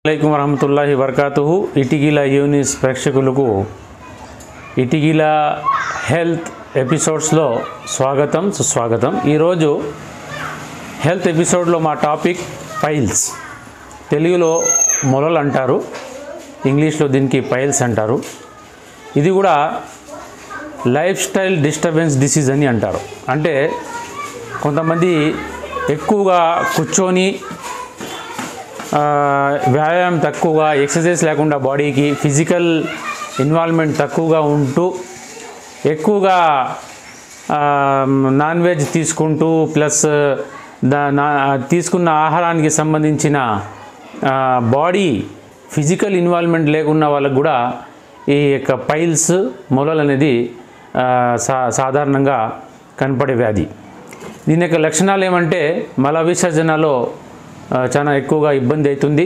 అలైకుం వరహమతుల్లాహి వర్కాతుహు ఇటిగిల యూనిస్ ప్రేక్షకులకు ఇటిగిల హెల్త్ ఎపిసోడ్స్లో స్వాగతం సుస్వాగతం ఈరోజు హెల్త్ ఎపిసోడ్లో మా టాపిక్ పైల్స్ తెలుగులో మొలలు అంటారు ఇంగ్లీష్లో దీనికి పైల్స్ అంటారు ఇది కూడా లైఫ్ స్టైల్ డిస్టర్బెన్స్ డిసీజ్ అని అంటారు అంటే కొంతమంది ఎక్కువగా కూర్చొని ఆ, వ్యాయామం తక్కువగా ఎక్సర్సైజ్ లేకుండా బాడీకి ఫిజికల్ ఇన్వాల్వ్మెంట్ తక్కువగా ఉంటూ ఎక్కువగా ఆ, నాన్ వెజ్ తీసుకుంటూ ప్లస్ దా నా తీసుకున్న ఆహారానికి సంబంధించిన ఆ, బాడీ ఫిజికల్ ఇన్వాల్వ్మెంట్ లేకున్న వాళ్ళకు కూడా ఈ యొక్క పైల్స్ మొలలు అనేది ఆ, సా సాధారణంగా కనపడే వ్యాధి దీని యొక్క లక్షణాలు ఏమంటే మల విసర్జనలో ఆ, చాలా ఎక్కువగా ఇబ్బంది అవుతుంది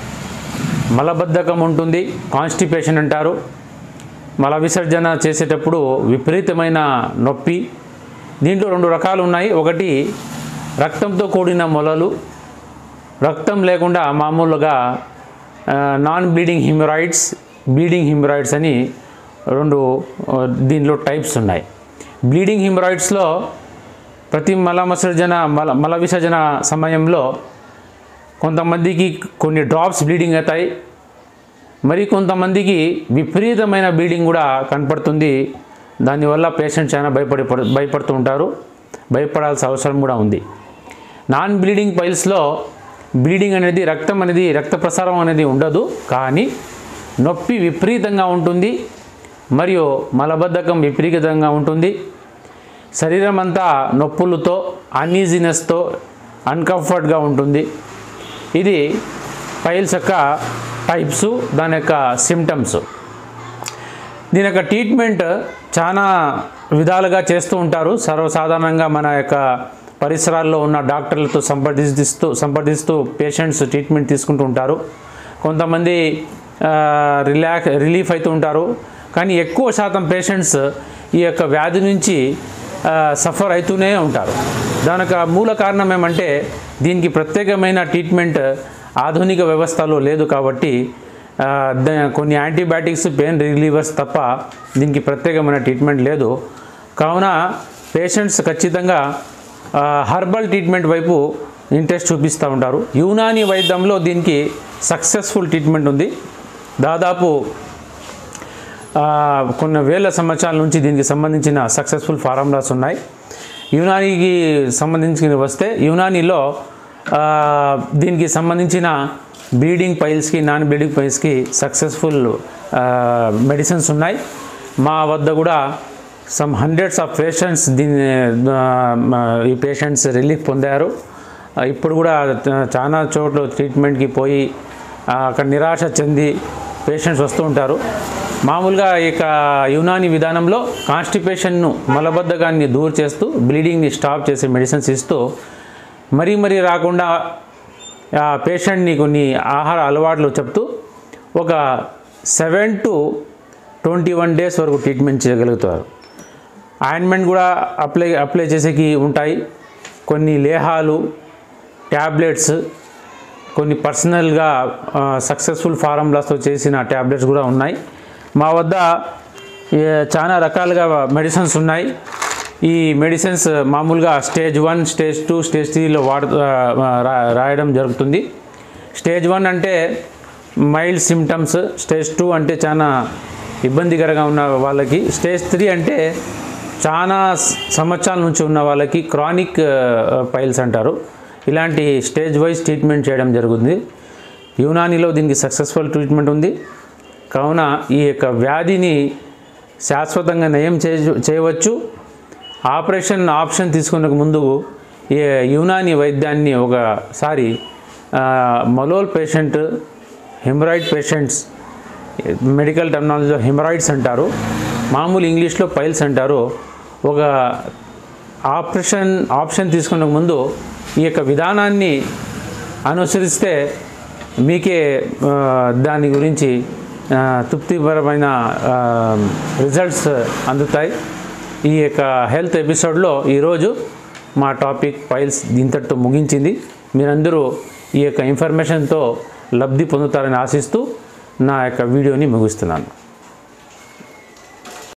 మలబద్ధకం ఉంటుంది కాన్స్టిపేషన్ అంటారు మల విసర్జన చేసేటప్పుడు విపరీతమైన నొప్పి దీంట్లో రెండు రకాలు ఉన్నాయి ఒకటి రక్తంతో కూడిన మొలలు రక్తం లేకుండా మామూలుగా ఆ, non bleeding haemorrhoids bleeding haemorrhoids అని రెండు ఆ, దీనిలో టైప్స్ ఉన్నాయి బ్లీడింగ్ హిమరాయిడ్స్లో ప్రతి మల విసర్జన మల మల విసర్జన సమయంలో కొంతమందికి కొన్ని డ్రాప్స్ బ్లీడింగ్ అవుతాయి మరి కొంతమందికి విపరీతమైన బ్లీడింగ్ కూడా కనపడుతుంది దానివల్ల పేషెంట్ చాలా భయపడి భయపడుతూ ఉంటారు భయపడాల్సిన అవసరం కూడా ఉంది నాన్ బ్లీడింగ్ పైల్స్లో బ్లీడింగ్ అనేది రక్తం అనేది రక్త ప్రసారం అనేది ఉండదు కానీ నొప్పి విపరీతంగా ఉంటుంది మరియు మలబద్ధకం విపరీతంగా ఉంటుంది శరీరం అంతా నొప్పులతో అన్ఈజినెస్తో అన్కంఫర్ట్గా ఉంటుంది ఇది పైల్స్ యొక్క టైప్స్ దాని యొక్క సిమ్టమ్స్ దీని యొక్క ట్రీట్మెంట్ చాలా విధాలుగా చేస్తూ ఉంటారు సర్వసాధారణంగా మన యొక్క పరిసరాల్లో ఉన్న డాక్టర్లతో సంప్రదిస్తూ సంప్రదిస్తూ పేషెంట్స్ ట్రీట్మెంట్ తీసుకుంటూ ఉంటారు కొంతమంది రిలాక్స్ రిలీఫ్ అవుతూ ఉంటారు కానీ ఎక్కువ శాతం పేషెంట్స్ ఈ యొక్క వ్యాధి నుంచి సఫర్ అవుతూనే ఉంటారు దానికి మూల కారణం ఏమంటే దీనికి ప్రత్యేకమైన ట్రీట్మెంట్ ఆధునిక వ్యవస్థలో లేదు కాబట్టి ఆ, ద- కొన్ని యాంటీబయాటిక్స్ పెయిన్ రిలీవర్స్ తప్ప దీనికి ప్రత్యేకమైన ట్రీట్మెంట్ లేదు కావున పేషెంట్స్ ఖచ్చితంగా ఆ, హర్బల్ ట్రీట్మెంట్ వైపు ఇంట్రెస్ట్ చూపిస్తూ ఉంటారు యునాని వైద్యంలో దీనికి సక్సెస్ఫుల్ ట్రీట్మెంట్ ఉంది దాదాపు ఆ, కొన్ని వేల సంవత్సరాల నుంచి దీనికి సంబంధించిన సక్సెస్ఫుల్ ఫార్ములాస్ ఉన్నాయి యునానీకి సంబంధించి వస్తే యునానీలో ఆ, దీనికి సంబంధించిన బ్లీడింగ్ పైల్స్కి నాన్ బ్లీడింగ్ పైల్స్కి సక్సెస్ఫుల్ మెడిసిన్స్ ఉన్నాయి మా వద్ద కూడా సమ్ హండ్రెడ్స్ ఆఫ్ పేషెంట్స్ దీని ఆ, ఈ పేషెంట్స్ రిలీఫ్ పొందారు ఆ, ఇప్పుడు కూడా చ- చాలా చోట్ల ట్రీట్మెంట్కి పోయి ఆ, అక్కడ నిరాశ చెంది పేషెంట్స్ వస్తూ ఉంటారు మామూలుగా ఇక యునాని విధానంలో కాన్స్టిపేషన్ను మలబద్ధకాన్ని దూరం చేస్తూ బ్లీడింగ్ని స్టాప్ చేసే మెడిసిన్స్ ఇస్తూ మరీ మరీ రాకుండా ఆ పేషెంట్ని కొన్ని ఆహార అలవాట్లు చెప్తూ ఒక seven to twenty one days వరకు ట్రీట్మెంట్ చేయగలుగుతారు ఆయింట్మెంట్ కూడా అప్లై అప్లై చేసేకి ఉంటాయి కొన్ని లేహాలు ట్యాబ్లెట్స్ కొన్ని పర్సనల్గా సక్సెస్ఫుల్ ఫార్ములాస్తో చేసిన ట్యాబ్లెట్స్ కూడా ఉన్నాయి మా వద్ద ఏ, చాలా రకాలుగా మెడిసిన్స్ ఉన్నాయి ఈ మెడిసిన్స్ మామూలుగా stage one stage two stage త్రీలో వాడు ఆ, రా- రాయడం జరుగుతుంది స్టేజ్ వన్ అంటే మైల్డ్ సిమ్టమ్స్ స్టేజ్ టూ అంటే చాలా ఇబ్బందికరంగా ఉన్న వాళ్ళకి స్టేజ్ త్రీ అంటే చాలా స- సంవత్సరాల నుంచి ఉన్న వాళ్ళకి క్రానిక్ పైల్స్ అంటారు ఇలాంటి స్టేజ్ వైజ్ ట్రీట్మెంట్ చేయడం జరుగుతుంది యునానిలో దీనికి సక్సెస్ఫుల్ ట్రీట్మెంట్ ఉంది కావున ఈ యొక్క వ్యాధిని శాశ్వతంగా నయం చేయ చేయవచ్చు ఆపరేషన్ ఆప్షన్ తీసుకునే ముందు ఈ యునాని వైద్యాన్ని ఒకసారి ఆ, మలోల్ పేషెంట్ హెమరాయిడ్ పేషెంట్స్ మెడికల్ టెక్నాలజీలో హెమరాయిడ్స్ అంటారు మామూలు ఇంగ్లీష్లో పైల్స్ అంటారు ఒక ఆపరేషన్ ఆప్షన్ తీసుకునే ముందు ఈ యొక్క విధానాన్ని అనుసరిస్తే మీకే ఆ, దాని గురించి ఆ, తృప్తిపరమైన రిజల్ట్స్ అందుతాయి ఈ యొక్క హెల్త్ ఎపిసోడ్లో ఈరోజు మా టాపిక్ ఫైల్స్ ఇంతటితో ముగించింది మీరందరూ ఈ యొక్క ఇన్ఫర్మేషన్తో లబ్ధి పొందుతారని ఆశిస్తూ నా యొక్క వీడియోని ముగిస్తున్నాను